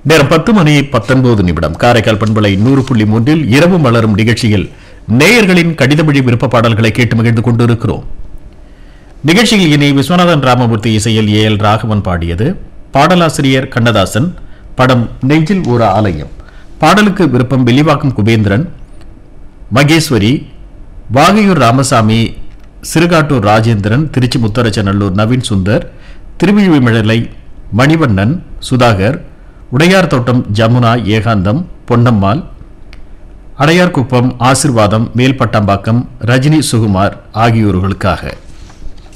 நேரம் பத்து மணி பத்தொன்பது நிமிடம் காரைக்கால் பண்பலை நூறு புள்ளி மூன்றில் இரவு மலரும் நிகழ்ச்சியில் நேயர்களின் கடிதமொழி விருப்ப பாடல்களை கேட்டு மகிழ்ந்து கொண்டிருக்கிறோம் நிகழ்ச்சியில் இனி விஸ்வநாதன் ராமமூர்த்தி இசையில் ஏ எல் ராகவன் பாடியது பாடலாசிரியர் கண்ணதாசன் படம் நெஞ்சில் ஒரு ஆலயம் பாடலுக்கு விருப்பம் வில்லிவாக்கம் குபேந்திரன் மகேஸ்வரி வாகையூர் ராமசாமி சிறுகாட்டூர் ராஜேந்திரன் திருச்சி முத்தரச்சநல்லூர் நவீன் சுந்தர் திருவிழிமிழலை மணிவண்ணன் சுதாகர் உடையார் தோட்டம் ஜமுனா ஏகாந்தம் பொன்னம்மாள் அடையார்குப்பம் ஆசிர்வாதம் மேல்பட்டாம்பாக்கம் ரஜினி சுகுமார் ஆகியோர்களுக்காக